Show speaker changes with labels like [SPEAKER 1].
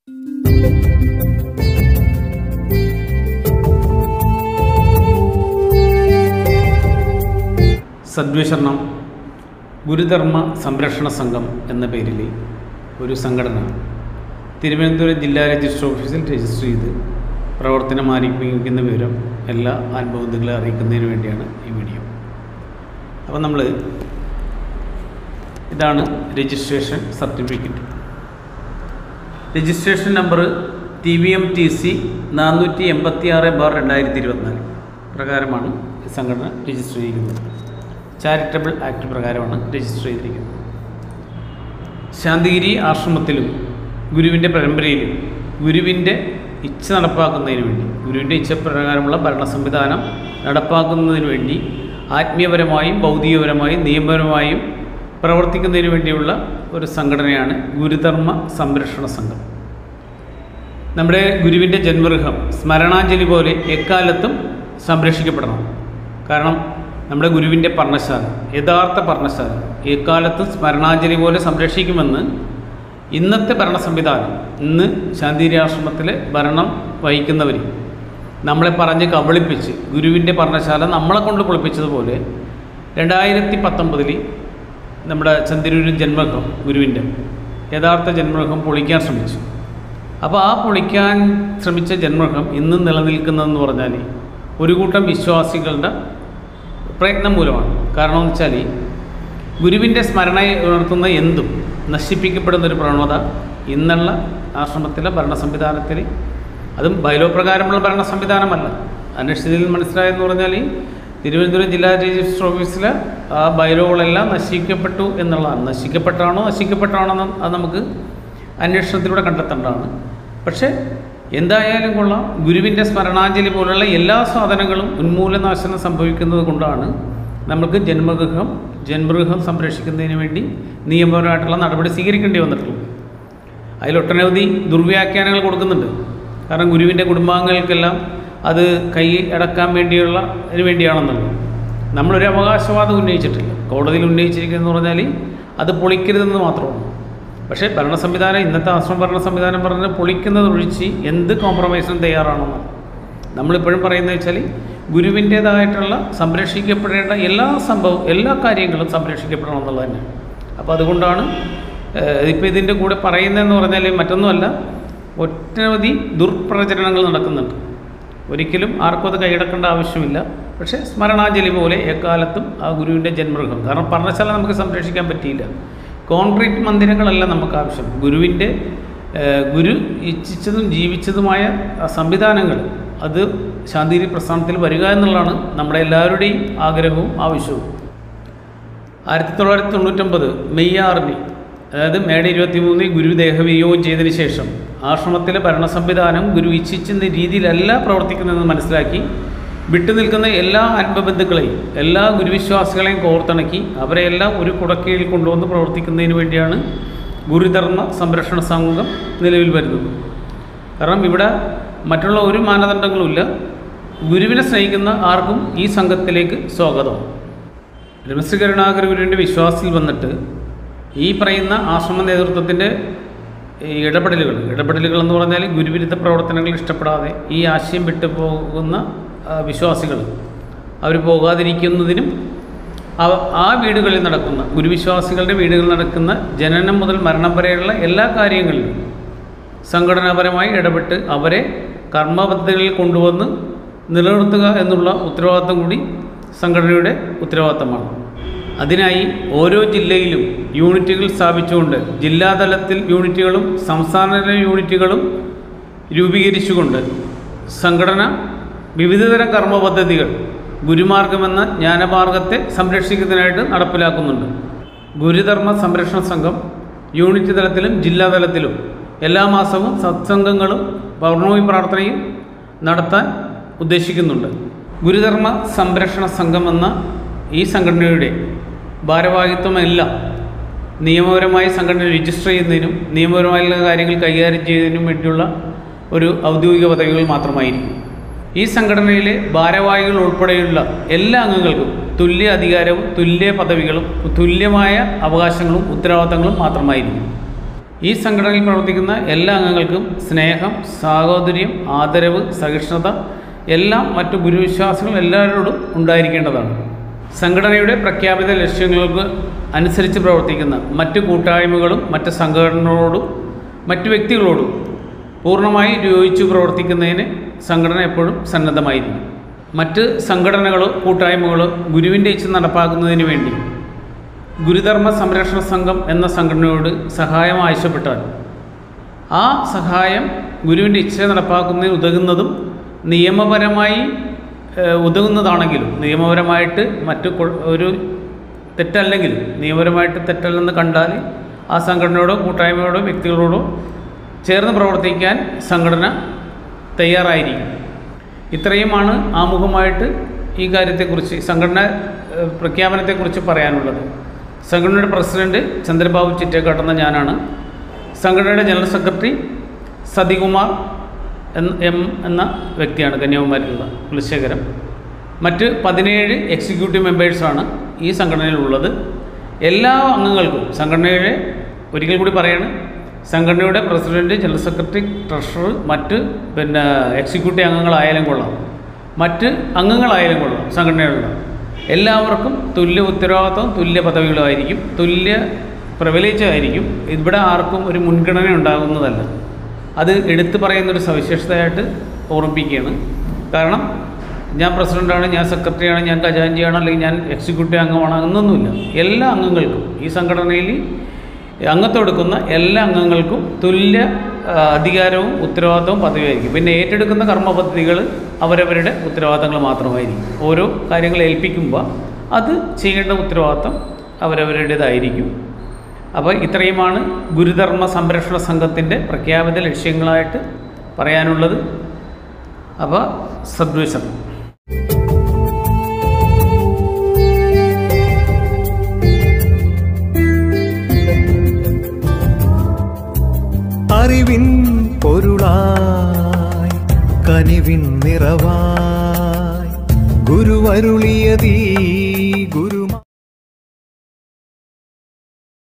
[SPEAKER 1] സദ്വിശരണം ഗുരുധർമ്മ സംരക്ഷണ സംഘം എന്ന പേരിൽ ഒരു സംഘടന തിരുവനന്തപുരം ജില്ലാ രജിസ്റ്റർ ഓഫീസിൽ രജിസ്റ്റർ ചെയ്ത് പ്രവർത്തനം ആരംഭിക്കുന്ന വിവരം എല്ലാ ആത്മബന്ധുക്കളെ അറിയിക്കുന്നതിന് വേണ്ടിയാണ് ഈ വീഡിയോ അപ്പോൾ നമ്മൾ ഇതാണ് registration certificate registration number T V M T C നാനൂറ്റി എൺപത്തി ആറ് ബാർ രണ്ടായിരത്തി ഇരുപത്തിനാല് പ്രകാരമാണ് ഈ സംഘടന രജിസ്റ്റർ ചെയ്തിരിക്കുന്നത് ചാരിറ്റബിൾ ആക്ട് പ്രകാരമാണ് രജിസ്റ്റർ ചെയ്തിരിക്കുന്നത് ശാന്തിഗിരി ആശ്രമത്തിലും ഗുരുവിൻ്റെ പരമ്പരയിലും ഗുരുവിൻ്റെ ഇച്ഛ നടപ്പാക്കുന്നതിന് വേണ്ടി ഗുരുവിൻ്റെ ഇച്ഛ പ്രകാരമുള്ള ഭരണ സംവിധാനം നടപ്പാക്കുന്നതിന് വേണ്ടി ആത്മീയപരമായും ഭൗതികപരമായും നിയമപരമായും പ്രവർത്തിക്കുന്നതിന് വേണ്ടിയുള്ള ഒരു സംഘടനയാണ് ഗുരുധർമ്മ സംരക്ഷണ സംഘം നമ്മുടെ ഗുരുവിൻ്റെ ജന്മഗൃഹം സ്മരണാഞ്ജലി പോലെ എക്കാലത്തും സംരക്ഷിക്കപ്പെടണം കാരണം നമ്മുടെ ഗുരുവിൻ്റെ പർണശാല യഥാർത്ഥ പർണശാല എക്കാലത്തും സ്മരണാഞ്ജലി പോലെ സംരക്ഷിക്കുമെന്ന് ഇന്നത്തെ ഭരണ സംവിധാനം ഇന്ന് ശാന്തിരി ആശ്രമത്തിലെ ഭരണം വഹിക്കുന്നവർ നമ്മളെ പറഞ്ഞ് കബളിപ്പിച്ച് ഗുരുവിൻ്റെ പർണശാല നമ്മളെ കൊണ്ട് കുളിപ്പിച്ചതുപോലെ രണ്ടായിരത്തി പത്തൊമ്പതിൽ നമ്മുടെ ചന്ദ്രൂരിൻ ജന്മഗൃഹം ഗുരുവിൻ്റെ യഥാർത്ഥ ജന്മഗൃഹം പൊളിക്കാൻ ശ്രമിച്ചു അപ്പോൾ ആ പൊളിക്കാൻ ശ്രമിച്ച ജന്മഗൃഹം ഇന്നും നിലനിൽക്കുന്നതെന്ന് പറഞ്ഞാൽ ഒരു കൂട്ടം വിശ്വാസികളുടെ പ്രയത്നം മൂലമാണ് കാരണം എന്ന് വെച്ചാൽ ഗുരുവിൻ്റെ സ്മരണയെ ഉണർത്തുന്ന എന്തും നശിപ്പിക്കപ്പെടുന്ന ഒരു പ്രവണത ഇന്നുള്ള ആശ്രമത്തിലെ ഭരണ സംവിധാനത്തിൽ അതും ബൈലോ പ്രകാരമുള്ള ഭരണ സംവിധാനമല്ല അന്വേഷിച്ചതിൽ മനസ്സിലായെന്ന് പറഞ്ഞാൽ തിരുവനന്തപുരം ജില്ലാ രജിസ്റ്റർ ഓഫീസിലെ ആ ബൈലോകളെല്ലാം നശിക്കപ്പെട്ടു എന്നുള്ളതാണ് നശിക്കപ്പെട്ടാണോ നശിക്കപ്പെട്ടാണോ എന്ന് അത് നമുക്ക് അന്വേഷണത്തിലൂടെ കണ്ടെത്തേണ്ടതാണ് പക്ഷേ എന്തായാലും കൊള്ളാം ഗുരുവിൻ്റെ സ്മരണാഞ്ജലി പോലുള്ള എല്ലാ സാധനങ്ങളും ഉന്മൂലനാശനം സംഭവിക്കുന്നത് കൊണ്ടാണ് നമുക്ക് ജന്മഗൃഹം ജന്മഗൃഹം സംരക്ഷിക്കുന്നതിന് വേണ്ടി നിയമപരമായിട്ടുള്ള നടപടി സ്വീകരിക്കേണ്ടി വന്നിട്ടുള്ളൂ അതിലൊട്ടനവധി ദുർവ്യാഖ്യാനങ്ങൾ കൊടുക്കുന്നുണ്ട് കാരണം ഗുരുവിൻ്റെ കുടുംബാംഗങ്ങൾക്കെല്ലാം അത് കൈ അടക്കാൻ വേണ്ടിയുള്ള ഇതിന് വേണ്ടിയാണെന്നുള്ളത് നമ്മളൊരു അവകാശവാദം ഉന്നയിച്ചിട്ടില്ല കോടതിയിൽ ഉന്നയിച്ചിരിക്കുന്നതെന്ന് പറഞ്ഞാൽ അത് പൊളിക്കരുതെന്ന് മാത്രമാണ് പക്ഷേ ഭരണ സംവിധാനം ഇന്നത്തെ ആശ്രമ ഭരണ സംവിധാനം പറഞ്ഞ് പൊളിക്കുന്നത് ഒഴിച്ച് എന്ത് കോംപ്രമൈസിനും തയ്യാറാണെന്ന് നമ്മളിപ്പോഴും പറയുന്നത് വെച്ചാൽ ഗുരുവിൻ്റേതായിട്ടുള്ള സംരക്ഷിക്കപ്പെടേണ്ട എല്ലാ സംഭവം എല്ലാ കാര്യങ്ങളും സംരക്ഷിക്കപ്പെടണം എന്നുള്ളത് തന്നെ അപ്പോൾ അതുകൊണ്ടാണ് ഇപ്പോൾ ഇതിൻ്റെ കൂടെ പറയുന്നതെന്ന് പറഞ്ഞാൽ മറ്റൊന്നുമല്ല ഒറ്റനവധി ദുർപ്രചരണങ്ങൾ നടക്കുന്നുണ്ട് ഒരിക്കലും ആർക്കും അത് കൈയടക്കേണ്ട ആവശ്യമില്ല പക്ഷേ സ്മരണാഞ്ജലി പോലെ എക്കാലത്തും ആ ഗുരുവിൻ്റെ ജന്മഗൃഹം കാരണം പർണശാല നമുക്ക് സംരക്ഷിക്കാൻ പറ്റിയില്ല കോൺക്രീറ്റ് മന്ദിരങ്ങളല്ല നമുക്ക് ആവശ്യം ഗുരുവിൻ്റെ ഗുരു ഇച്ഛിച്ചതും ജീവിച്ചതുമായ സംവിധാനങ്ങൾ അത് ശാന്തിരി പ്രസ്ഥാനത്തിൽ വരിക എന്നുള്ളതാണ് നമ്മുടെ എല്ലാവരുടെയും ആഗ്രഹവും ആവശ്യവും ആയിരത്തി തൊള്ളായിരത്തി തൊണ്ണൂറ്റൊമ്പത് മെയ് ആറിന് അതായത് മേട ഇരുപത്തി മൂന്നിൽ ഗുരു ദേഹവിയോഗം ചെയ്തതിന് ശേഷം ആശ്രമത്തിലെ ഭരണ സംവിധാനം ഗുരു ഇച്ഛിക്കുന്ന രീതിയിലല്ല പ്രവർത്തിക്കുന്നതെന്ന് മനസ്സിലാക്കി വിട്ടുനിൽക്കുന്ന എല്ലാ ആത്മബന്ധുക്കളെയും എല്ലാ ഗുരുവിശ്വാസികളെയും കോർത്തിണക്കി അവരെല്ലാം ഒരു കുടക്കീഴിൽ കൊണ്ടുവന്ന് പ്രവർത്തിക്കുന്നതിന് വേണ്ടിയാണ് ഗുരുധർമ്മ സംരക്ഷണ സംഘം നിലവിൽ വരുന്നത് കാരണം ഇവിടെ മറ്റുള്ള ഒരു മാനദണ്ഡങ്ങളുമില്ല ഗുരുവിനെ സ്നേഹിക്കുന്ന ആർക്കും ഈ സംഘത്തിലേക്ക് സ്വാഗതം രമശ്രീ കരുണാകര ഗുരുവിൻ്റെ വിശ്വാസത്തിൽ വന്നിട്ട് ഈ പറയുന്ന ആശ്രമ നേതൃത്വത്തിൻ്റെ ഇടപെടലുകൾ ഇടപെടലുകൾ എന്ന് പറഞ്ഞാൽ ഗുരുവിരുദ്ധ പ്രവർത്തനങ്ങൾ ഇഷ്ടപ്പെടാതെ ഈ ആശയം വിട്ടു പോകുന്ന വിശ്വാസികൾ അവർ പോകാതിരിക്കുന്നതിനും ആ വീടുകളിൽ നടക്കുന്ന ഗുരുവിശ്വാസികളുടെ വീടുകളിൽ നടക്കുന്ന ജനനം മുതൽ മരണം വരെയുള്ള എല്ലാ കാര്യങ്ങളിലും സംഘടനാപരമായി ഇടപെട്ട് അവരെ കർമ്മപദ്ധതികളിൽ കൊണ്ടുവന്ന് നിലനിർത്തുക എന്നുള്ള ഉത്തരവാദിത്തം കൂടി സംഘടനയുടെ ഉത്തരവാദിത്തമാണ് അതിനായി ഓരോ ജില്ലയിലും യൂണിറ്റുകൾ സ്ഥാപിച്ചുകൊണ്ട് ജില്ലാതലത്തിൽ യൂണിറ്റുകളും സംസ്ഥാനതല യൂണിറ്റുകളും രൂപീകരിച്ചുകൊണ്ട് സംഘടന വിവിധതരം കർമ്മ പദ്ധതികൾ ഗുരുമാർഗമെന്ന ജ്ഞാനമാർഗത്തെ സംരക്ഷിക്കുന്നതിനായിട്ട് നടപ്പിലാക്കുന്നുണ്ട് ഗുരുധർമ്മ സംരക്ഷണ സംഘം യൂണിറ്റ് തലത്തിലും ജില്ലാ തലത്തിലും എല്ലാ മാസവും സത്സംഗങ്ങളും പൗർണമി പ്രാർത്ഥനയും നടത്താൻ ഉദ്ദേശിക്കുന്നുണ്ട് ഗുരുധർമ്മ സംരക്ഷണ സംഘം എന്ന ഈ സംഘടനയുടെ ഭാരവാഹിത്വമെല്ലാം നിയമപരമായി സംഘടന രജിസ്റ്റർ ചെയ്യുന്നതിനും നിയമപരമായുള്ള കാര്യങ്ങൾ കൈകാര്യം ചെയ്യുന്നതിനും വേണ്ടിയുള്ള ഒരു ഔദ്യോഗിക പദവികൾ മാത്രമായിരിക്കും ഈ സംഘടനയിലെ ഭാരവാഹികൾ ഉൾപ്പെടെയുള്ള എല്ലാ അംഗങ്ങൾക്കും തുല്യ അധികാരവും തുല്യ പദവികളും തുല്യമായ അവകാശങ്ങളും ഉത്തരവാദിത്തങ്ങളും മാത്രമായിരിക്കും ഈ സംഘടനയിൽ പ്രവർത്തിക്കുന്ന എല്ലാ അംഗങ്ങൾക്കും സ്നേഹം സാഹോദര്യം ആദരവ് സഹിഷ്ണുത എല്ലാം മറ്റു ഗുരുവിശ്വാസികൾ എല്ലാവരോടും ഉണ്ടായിരിക്കേണ്ടതാണ് സംഘടനയുടെ പ്രഖ്യാപിത ലക്ഷ്യങ്ങൾക്ക് അനുസരിച്ച് പ്രവർത്തിക്കുന്ന മറ്റ് കൂട്ടായ്മകളും മറ്റ് സംഘടനകളോടും മറ്റ് വ്യക്തികളോടും പൂർണ്ണമായി യോജിച്ചു പ്രവർത്തിക്കുന്നതിന് സംഘടന എപ്പോഴും സന്നദ്ധമായിരിക്കും മറ്റ് സംഘടനകളോ കൂട്ടായ്മകളോ ഗുരുവിൻ്റെ ഇച്ഛ നടപ്പാക്കുന്നതിന് വേണ്ടി ഗുരുധർമ്മ സംരക്ഷണ സംഘം എന്ന സംഘടനയോട് സഹായം ആവശ്യപ്പെട്ടാൽ ആ സഹായം ഗുരുവിൻ്റെ ഇച്ഛ നടപ്പാക്കുന്നതിന് ഉതകുന്നതും നിയമപരമായി ഏഹ്, ഉതകുന്നതാണെങ്കിലും നിയമപരമായിട്ട് മറ്റു കൊ- ഒരു തെറ്റല്ലെങ്കിലും നിയമപരമായിട്ട് തെറ്റല്ലെന്ന് കണ്ടാൽ ആ സംഘടനയോടോ കൂട്ടായ്മയോടോ വ്യക്തികളോടോ ചേർന്ന് പ്രവർത്തിക്കാൻ സംഘടന തയ്യാറായിരിക്കും ഇത്രയുമാണ് ആമുഖമായിട്ട് ഈ കാര്യത്തെക്കുറിച്ച് സംഘടന ഏഹ്, പ്രഖ്യാപനത്തെക്കുറിച്ച് പറയാനുള്ളത് സംഘടനയുടെ പ്രസിഡന്റ് ചന്ദ്രബാബു ചിറ്റേക്കാട്ടെന്ന ഞാനാണ് സംഘടനയുടെ ജനറൽ സെക്രട്ടറി സതികുമാർ എന്ന എം എന്ന വ്യക്തിയാണ് കന്യാകുമാരിയിലുള്ള കുലശേഖരം മറ്റ് പതിനേഴ് എക്സിക്യൂട്ടീവ് മെമ്പേഴ്സാണ് ഈ സംഘടനയിലുള്ളത് എല്ലാ അംഗങ്ങൾക്കും സംഘടനയുടെ ഒരിക്കൽ കൂടി പറയാണ് സംഘടനയുടെ പ്രസിഡന്റ് ജനറൽ സെക്രട്ടറി ട്രഷറർ മറ്റ് പിന്നെ എക്സിക്യൂട്ടീവ് അംഗങ്ങളായാലും കൊള്ളാം മറ്റ് അംഗങ്ങളായാലും കൊള്ളാം സംഘടനയിലുള്ള എല്ലാവർക്കും തുല്യ ഉത്തരവാദിത്വം തുല്യ പദവികളായിരിക്കും തുല്യ പ്രബലിച്ചായിരിക്കും ഇവിടെ ആർക്കും ഒരു മുൻഗണന ഉണ്ടാകുന്നതല്ല അത് എടുത്തു പറയുന്നൊരു സവിശേഷതയായിട്ട് ഓർമ്മിപ്പിക്കുകയാണ് കാരണം ഞാൻ പ്രസിഡൻ്റാണ് ഞാൻ സെക്രട്ടറിയാണ് ഞാൻ ഖജാൻജിയാണ് അല്ലെങ്കിൽ ഞാൻ എക്സിക്യൂട്ടീവ് അംഗമാണ് എന്നൊന്നുമില്ല എല്ലാ അംഗങ്ങൾക്കും ഈ സംഘടനയിൽ അംഗത്വം എടുക്കുന്ന എല്ലാ അംഗങ്ങൾക്കും തുല്യ ആ, അധികാരവും ഉത്തരവാദിത്തവും പദവിയായിരിക്കും പിന്നെ ഏറ്റെടുക്കുന്ന കർമ്മ പദ്ധതികൾ അവരവരുടെ ഉത്തരവാദിത്തങ്ങൾ മാത്രമായിരിക്കും ഓരോ കാര്യങ്ങൾ ഏൽപ്പിക്കുമ്പോൾ അത് ചെയ്യേണ്ട ഉത്തരവാദിത്തം അവരവരുടേതായിരിക്കും അപ്പോൾ ഇത്രയുമാണ് ഗുരുധർമ്മ സംരക്ഷണ സംഘത്തിൻ്റെ പ്രഖ്യാപിത ലക്ഷ്യങ്ങളായിട്ട് പറയാനുള്ളത് അപ്പോൾ സദ്വേഷം
[SPEAKER 2] അറിവിൻ പൊരുളായി കനിവിൻ നിറവായി ഗുരുവരുളിയതീ